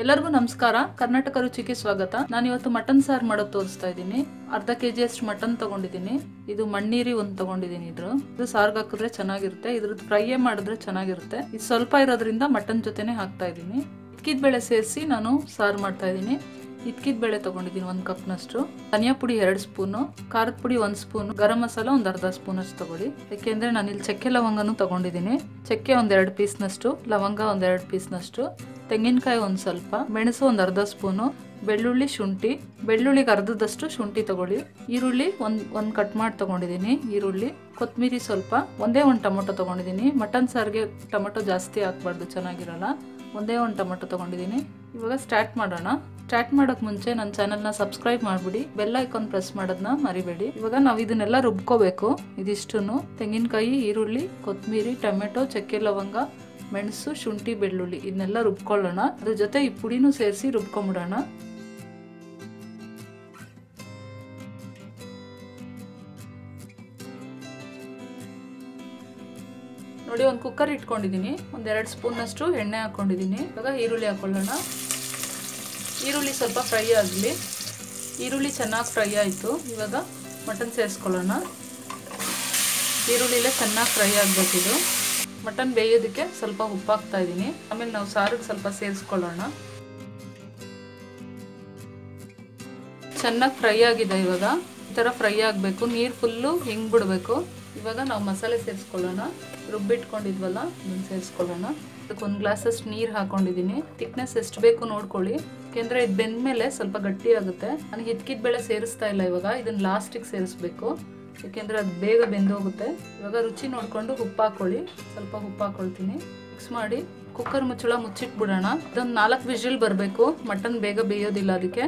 ಎಲ್ಲರಿಗೂ ನಮಸ್ಕಾರ ಕರ್ನಾಟಕ ರುಚಿಗೆ ಸ್ವಾಗತ ನಾನು ಇವತ್ತು ಮಟನ್ ಸಾರು ಮಾಡೋದು ತೋರಿಸ್ತಾ ಇದ್ದೀನಿ ಅರ್ಧ ಕೆ ಅಷ್ಟು ಮಟನ್ ತಗೊಂಡಿದ್ದೀನಿ ಇದು ಮಣ್ಣೀರಿ ಒಂದು ತಗೊಂಡಿದ್ದೀನಿ ಇದ್ರ ಇದು ಸಾರ್ಗೆ ಹಾಕಿದ್ರೆ ಚೆನ್ನಾಗಿರುತ್ತೆ ಇದ್ರದ್ದು ಫ್ರೈಯೇ ಮಾಡಿದ್ರೆ ಚೆನ್ನಾಗಿರುತ್ತೆ ಇದು ಸ್ವಲ್ಪ ಇರೋದ್ರಿಂದ ಮಟನ್ ಜೊತೆನೆ ಹಾಕ್ತಾ ಇದ್ದೀನಿ ಇದ್ಕಿದ ಬೇಳೆ ಸೇರಿಸಿ ನಾನು ಸಾರು ಮಾಡ್ತಾ ಇದ್ದೀನಿ ಇದ್ಕಿದ ಬೇಳೆ ತಗೊಂಡಿದ್ದೀನಿ ಒಂದು ಕಪ್ನಷ್ಟು ಧನಿಯಾ ಪುಡಿ ಎರಡು ಸ್ಪೂನು ಖಾರದ ಪುಡಿ ಒಂದು ಸ್ಪೂನು ಗರಂ ಮಸಾಲ ಒಂದು ಅರ್ಧ ಸ್ಪೂನ್ ಅಷ್ಟು ತಗೊಳ್ಳಿ ಯಾಕೆಂದ್ರೆ ನಾನು ಇಲ್ಲಿ ಚಕ್ಕೆ ಲವಂಗನೂ ತಗೊಂಡಿದ್ದೀನಿ ಚಕ್ಕೆ ಒಂದೆರಡು ಪೀಸ್ನಷ್ಟು ಲವಂಗ ಒಂದೆರಡು ಪೀಸ್ನಷ್ಟು ತೆಂಗಿನಕಾಯಿ ಒಂದು ಸ್ವಲ್ಪ ಮೆಣಸು ಒಂದು ಅರ್ಧ ಸ್ಪೂನು ಬೆಳ್ಳುಳ್ಳಿ ಶುಂಠಿ ಬೆಳ್ಳುಳ್ಳಿಗೆ ಅರ್ಧದಷ್ಟು ಶುಂಠಿ ತಗೊಳ್ಳಿ ಈರುಳ್ಳಿ ಒಂದು ಒಂದು ಕಟ್ ಮಾಡಿ ತಗೊಂಡಿದ್ದೀನಿ ಈರುಳ್ಳಿ ಕೊತ್ತಂಬರಿ ಸ್ವಲ್ಪ ಒಂದೇ ಒಂದು ಟೊಮೊಟೊ ತಗೊಂಡಿದ್ದೀನಿ ಮಟನ್ ಸಾರಿಗೆ ಟೊಮೊಟೊ ಜಾಸ್ತಿ ಹಾಕ್ಬಾರ್ದು ಚೆನ್ನಾಗಿರಲ್ಲ ಒಂದೇ ಒಂದು ಟೊಮೊಟೊ ತಗೊಂಡಿದ್ದೀನಿ ಇವಾಗ ಸ್ಟಾರ್ಟ್ ಮಾಡೋಣ ಸ್ಟಾರ್ಟ್ ಮಾಡೋಕೆ ಮುಂಚೆ ನನ್ನ ಚಾನಲ್ನ ಸಬ್ಸ್ಕ್ರೈಬ್ ಮಾಡಿಬಿಡಿ ಬೆಲ್ ಐಕಾನ್ ಪ್ರೆಸ್ ಮಾಡೋದನ್ನ ಮರಿಬೇಡಿ ಇವಾಗ ನಾವು ಇದನ್ನೆಲ್ಲ ರುಬ್ಕೋಬೇಕು ಇದಿಷ್ಟು ತೆಂಗಿನಕಾಯಿ ಈರುಳ್ಳಿ ಕೊತ್ತಂಬರಿ ಟೊಮೆಟೊ ಚಕ್ಕೆ ಲವಂಗ ಮೆಣಸು ಶುಂಠಿ ಬೆಳ್ಳುಳ್ಳಿ ಇದನ್ನೆಲ್ಲ ರುಬ್ಕೊಳ್ಳೋಣ ಅದ್ರ ಜೊತೆ ಈ ಪುಡಿನೂ ಸೇರಿಸಿ ರುಬ್ಕೊಂಬಿಡೋಣ ನೋಡಿ ಒಂದು ಕುಕ್ಕರ್ ಇಟ್ಕೊಂಡಿದ್ದೀನಿ ಒಂದೆರಡು ಸ್ಪೂನಷ್ಟು ಎಣ್ಣೆ ಹಾಕ್ಕೊಂಡಿದ್ದೀನಿ ಇವಾಗ ಈರುಳ್ಳಿ ಹಾಕೊಳ್ಳೋಣ ಈರುಳ್ಳಿ ಸ್ವಲ್ಪ ಫ್ರೈ ಆಗಲಿ ಈರುಳ್ಳಿ ಚೆನ್ನಾಗಿ ಫ್ರೈ ಆಯಿತು ಇವಾಗ ಮಟನ್ ಸೇರಿಸ್ಕೊಳ್ಳೋಣ ಈರುಳ್ಳಿಲೇ ಚೆನ್ನಾಗಿ ಫ್ರೈ ಆಗಬೇಕಿದು ಮಟನ್ ಬೇಯೋದಕ್ಕೆ ಸ್ವಲ್ಪ ಉಪ್ಪು ಹಾಕ್ತಾ ಇದ್ದೀನಿ ಆಮೇಲೆ ನಾವು ಸಾರಿಗೆ ಸ್ವಲ್ಪ ಸೇರಿಸ್ಕೊಳ್ಳೋಣ ಚೆನ್ನಾಗಿ ಫ್ರೈ ಆಗಿದೆ ಇವಾಗ ಈ ಥರ ಫ್ರೈ ಆಗಬೇಕು ನೀರು ಫುಲ್ಲು ಹಿಂಗೆ ಬಿಡಬೇಕು ಇವಾಗ ನಾವು ಮಸಾಲೆ ಸೇರಿಸ್ಕೊಳ್ಳೋಣ ರುಬ್ಬಿಟ್ಕೊಂಡಿದ್ವಲ್ಲ ಅದನ್ನು ಸೇರಿಸ್ಕೊಳ್ಳೋಣ ಅದಕ್ಕೆ ಒಂದು ಗ್ಲಾಸಷ್ಟು ನೀರು ಹಾಕೊಂಡಿದ್ದೀನಿ ಥಿಕ್ನೆಸ್ ಎಷ್ಟು ಬೇಕು ನೋಡ್ಕೊಳ್ಳಿ ಯಾಕೆಂದರೆ ಇದು ಬೆಂದಮೇಲೆ ಸ್ವಲ್ಪ ಗಟ್ಟಿ ಆಗುತ್ತೆ ನನಗೆ ಹಿದ್ಕಿದ ಬೇಳೆ ಸೇರಿಸ್ತಾ ಇಲ್ಲ ಇವಾಗ ಇದನ್ನು ಲಾಸ್ಟಿಗೆ ಸೇರಿಸ್ಬೇಕು ಯಾಕೆಂದರೆ ಅದು ಬೇಗ ಬೆಂದೋಗುತ್ತೆ ಇವಾಗ ರುಚಿ ನೋಡಿಕೊಂಡು ಉಪ್ಪು ಹಾಕೊಳ್ಳಿ ಸ್ವಲ್ಪ ಉಪ್ಪು ಹಾಕೊಳ್ತೀನಿ ಮಿಕ್ಸ್ ಮಾಡಿ ಕುಕ್ಕರ್ ಮುಚ್ಚಳ ಮುಚ್ಚಿಟ್ಬಿಡೋಣ ಇದೊಂದು ನಾಲ್ಕು ವಿಜಿಲ್ ಬರಬೇಕು ಮಟನ್ ಬೇಗ ಬೇಯೋದಿಲ್ಲ ಅದಕ್ಕೆ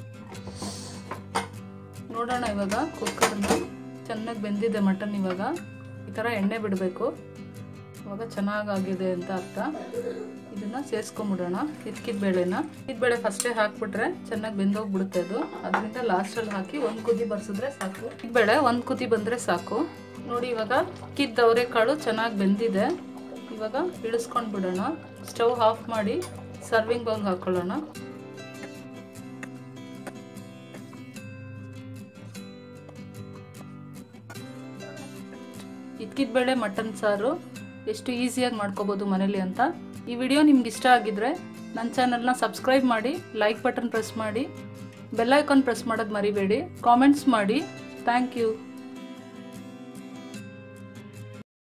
ನೋಡೋಣ ಇವಾಗ ಕುಕ್ಕರ್ನ ಚೆನ್ನಾಗಿ ಬೆಂದಿದೆ ಮಟನ್ ಇವಾಗ ಈ ಥರ ಎಣ್ಣೆ ಬಿಡಬೇಕು ಇವಾಗ ಚೆನ್ನಾಗಾಗಿದೆ ಅಂತ ಅರ್ಥ ಇದನ್ನು ಸೇರಿಸ್ಕೊಂಬಿಡೋಣ ಇದ್ಕಿದ ಬೇಳೆನ ಇದ್ ಬೇಳೆ ಫಸ್ಟೇ ಹಾಕ್ಬಿಟ್ರೆ ಚೆನ್ನಾಗಿ ಬೆಂದೋಗ್ಬಿಡುತ್ತೆ ಅದು ಅದರಿಂದ ಲಾಸ್ಟಲ್ಲಿ ಹಾಕಿ ಒಂದು ಕುದಿ ಬರ್ಸಿದ್ರೆ ಸಾಕು ಇದ್ ಬೇಳೆ ಒಂದು ಕುದಿ ಬಂದರೆ ಸಾಕು ನೋಡಿ ಇವಾಗ ಕಿದ್ದ ಅವರೆಕಾಳು ಚೆನ್ನಾಗಿ ಬೆಂದಿದೆ ಇವಾಗ ಇಳಿಸ್ಕೊಂಡು ಬಿಡೋಣ ಸ್ಟವ್ ಆಫ್ ಮಾಡಿ ಸರ್ವಿಂಗ್ ಬೌಲ್ ಹಾಕೊಳ್ಳೋಣ ಇದ್ಕಿದ ಬೇಳೆ ಮಟನ್ ಸಾರು ಎಷ್ಟು ಈಸಿಯಾಗಿ ಮಾಡ್ಕೋಬೋದು ಮನೇಲಿ ಅಂತ ಈ ವಿಡಿಯೋ ನಿಮ್ಗೆ ಇಷ್ಟ ಆಗಿದ್ರೆ ನನ್ನ ಚಾನಲ್ನ ಸಬ್ಸ್ಕ್ರೈಬ್ ಮಾಡಿ ಲೈಕ್ ಬಟನ್ ಪ್ರೆಸ್ ಮಾಡಿ ಬೆಲ್ ಐಕಾನ್ ಪ್ರೆಸ್ ಮಾಡೋದು ಮರಿಬೇಡಿ ಕಾಮೆಂಟ್ಸ್ ಮಾಡಿ ಥ್ಯಾಂಕ್ ಯು